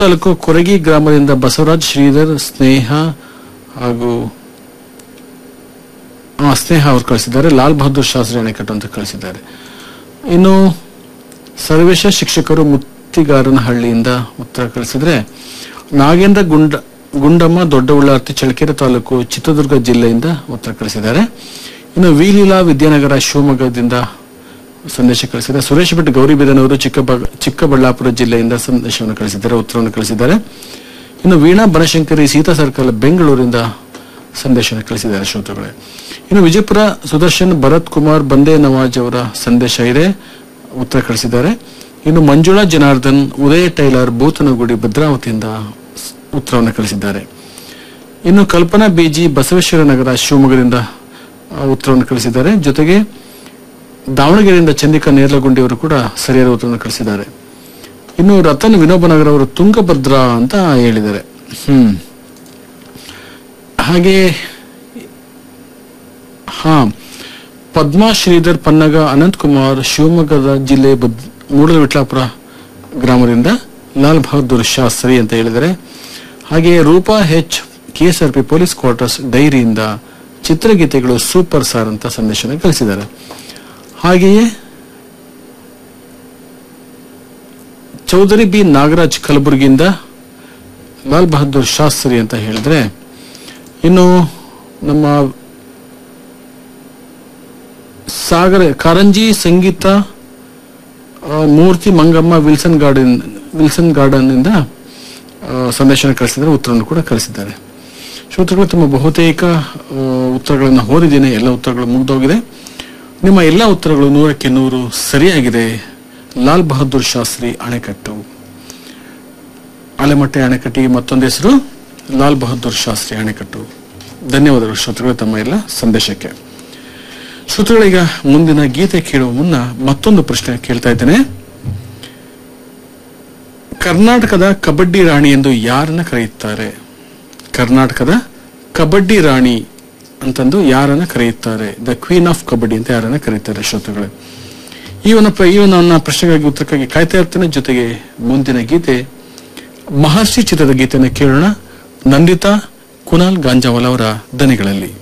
ತಾಲೂಕು ಕೊರಗಿ ಗ್ರಾಮದಿಂದ ಬಸವರಾಜ್ ಶ್ರೀಧರ್ ಸ್ನೇಹ ಹಾಗೂ ಆ, ಸ್ನೇಹ ಅವರು ಕಳಿಸಿದ್ದಾರೆ ಲಾಲ್ ಬಹದ್ದೂರ್ ಶಾಸ್ತ್ರಿ ಅಣೆಕಟ್ಟು ಅಂತ ಕಳಿಸಿದ್ದಾರೆ ಇನ್ನು ಸರ್ವೇಶ ಶಿಕ್ಷಕರು ಮುತ್ತಿಗಾರನಹಳ್ಳಿಯಿಂದ ಉತ್ತರ ಕಳಿಸಿದ್ರೆ ನಾಗೇಂದ್ರ ಗುಂಡ ಗುಂಡಮ್ಮ ದೊಡ್ಡ ಉಳ್ಳಾರ್ತಿ ಚಳ್ಳಕೆರೆ ತಾಲೂಕು ಚಿತ್ರದುರ್ಗ ಜಿಲ್ಲೆಯಿಂದ ಉತ್ತರ ಕಳಿಸಿದ್ದಾರೆ ಇನ್ನು ವಿಲೀಲಾ ವಿದ್ಯಾನಗರ ಶಿವಮೊಗ್ಗದಿಂದ ಸಂದೇಶ ಕಳಿಸಿದ್ದಾರೆ ಸುರೇಶ್ ಭಟ್ ಗೌರಿಬಿದನವರು ಚಿಕ್ಕಬ ಚಿಕ್ಕಬಳ್ಳಾಪುರ ಜಿಲ್ಲೆಯಿಂದ ಸಂದೇಶವನ್ನು ಕಳಿಸಿದ್ದಾರೆ ಉತ್ತರವನ್ನು ಕಳಿಸಿದ್ದಾರೆ ಇನ್ನು ವೀಣಾ ಬನಶಂಕರಿ ಸೀತಾ ಸರ್ಕಲ್ ಬೆಂಗಳೂರಿಂದ ಸಂದೇಶವನ್ನು ಕಳಿಸಿದ್ದಾರೆ ಶ್ರೋತೃಗಳೇ ಇನ್ನು ವಿಜಯಪುರ ಸುದರ್ಶನ್ ಭರತ್ ಕುಮಾರ್ ಬಂದೇ ನವಾಜ್ ಅವರ ಸಂದೇಶ ಇದೆ ಉತ್ತರ ಕಳಿಸಿದ್ದಾರೆ ಇನ್ನು ಮಂಜುಳಾ ಜನಾರ್ದನ್ ಉದಯ ಟೈಲರ್ ಬೂತನಗುಡಿ ಭದ್ರಾವತಿಯಿಂದ ಸ್- ಉತ್ತರವನ್ನು ಕಳಿಸಿದ್ದಾರೆ ಇನ್ನು ಕಲ್ಪನಾ ಬಿಜಿ ಬಸವೇಶ್ವರ ನಗರ ಶಿವಮೊಗ್ಗದಿಂದ ಆ, ಉತ್ತರವನ್ನು ಕಳಿಸಿದ್ದಾರೆ ಜೊತೆಗೆ ದಾವಣಗೆರೆಯಿಂದ ಚಂದಿಕಾ ನೇರ್ಲಗುಂಡಿ ಅವರು ಕೂಡ ಸರಿಯಾದ ಉತ್ತರವನ್ನು ಕಳಿಸಿದ್ದಾರೆ ಇನ್ನು ರತನ್ ವಿನೋಬನಗರ್ ಅವರು ತುಂಗಭದ್ರಾ ಅಂತ ಹೇಳಿದ್ದಾರೆ ಹ್ಮ್ ಹಾಗೆ ಹಾ ಪದ್ಮಾ ಶ್ರೀಧರ್ ಪನ್ನಗ ಅನಂತ್ ಕುಮಾರ್ ಶಿವಮೊಗ್ಗದ ಜಿಲ್ಲೆ ಬದ್- ಮೂಡಲವಿಟ್ಲಾಪುರ ಗ್ರಾಮದಿಂದ ಲಾಲ್ ಬಹದ್ದೂರ್ ಶಾಸ್ತ್ರಿ ಅಂತ ಹೇಳಿದರೆ ಹಾಗೆ Roopa H KSRP police quarters ಡೈರಿಯಿಂದ ಚಿತ್ರಗೀತೆಗಳು ಸೂಪರ್ ಸಾರ್ ಅಂತ ಸಂದೇಶನ ಕಳಿಸಿದ್ದಾರೆ ಹಾಗೆಯೇ ಚೌಧರಿ ಬಿ ನಾಗರಾಜ್ ಕಲಬುರಗಿಯಿಂದ ಲಾಲ್ ಬಹದ್ದೂರ್ ಶಾಸ್ತ್ರಿ ಅಂತ ಹೇಳಿದ್ರೆ ಇನ್ನು ನಮ್ಮ ಸಾಗರ ಕಾರಂಜಿ ಸಂಗೀತ ಆ, Murthy Mangamma Wilson Garden Wilson Garden ಇಂದ ಆ, ಸಂದೇಶನ ಕಳಿಸಿದ್ದಾರೆ ಉತ್ತರವನ್ನು ಕೂಡ ಕಳಿಸಿದ್ದಾರೆ ಶ್ರೋತೃಗಳು ತಮ್ಮ ಬಹುತೇಕ ಆ, ಉತ್ತರಗಳನ್ನು ಓದಿದ್ದೇನೆ ಎಲ್ಲ ಉತ್ತರಗಳು ಮುಗಿದೋಗಿದೆ ನಿಮ್ಮ ಎಲ್ಲ ಉತ್ತರಗಳು ನೂರಕ್ಕೆ ನೂರು ಸರಿಯಾಗಿದೆ ಲಾಲ್ ಬಹದ್ದೂರ್ ಶಾಸ್ತ್ರಿ ಅಣೆಕಟ್ಟು ಆಲೆಮಟ್ಟೆ ಅಣೆಕಟ್ಟಿಗೆ ಮತ್ತೊಂದು ಹೆಸರು ಲಾಲ್ ಬಹದ್ದೂರ್ ಶಾಸ್ತ್ರಿ ಅಣೆಕಟ್ಟು ಧನ್ಯವಾದಗಳು ಶ್ರೋತೃಗಳು ತಮ್ಮ ಎಲ್ಲ ಸಂದೇಶಕ್ಕೆ ಶ್ರೋತೃಗಳೀಗ ಮುಂದಿನ ಗೀತೆ ಕೇಳುವ ಮುನ್ನ ಮತ್ತೊಂದು ಪ್ರಶ್ನೆ ಕೇಳ್ತಾ ಇದ್ದೇನೆ ಕರ್ನಾಟಕದ ಕಬಡ್ಡಿ ರಾಣಿ ಎಂದು ಯಾರನ್ನ ಕರೆಯುತ್ತಾರೆ ಕರ್ನಾಟಕದ ಕಬಡ್ಡಿ ರಾಣಿ ಅಂತಂದು ಯಾರನ್ನ ಕರೆಯುತ್ತಾರೆ ದ ಕ್ವೀನ್ ಆಫ್ ಕಬಡ್ಡಿ ಅಂತ ಯಾರನ್ನ ಕರೆಯುತ್ತಾರೆ ಶ್ರೋತೃಗಳೇ ಈ ಒಂದು ಪ್ರ- ಈ ಒಂದು ನನ್ನ ಪ್ರಶ್ನೆಗಾಗಿ ಉತ್ತರಕ್ಕಾಗಿ ಕಾಯ್ತಾ ಇರ್ತೇನೆ ಜೊತೆಗೆ ಮುಂದಿನ ಗೀತೆ ಮಹರ್ಷಿ ಚಿತ್ರದ ಗೀತೆಯನ್ನು ಕೇಳೋಣ ನಂದಿತಾ ಕುನಾಲ್ ಗಾಂಜಾವಲ್ ಅವರ ದನಿಗಳಲ್ಲಿ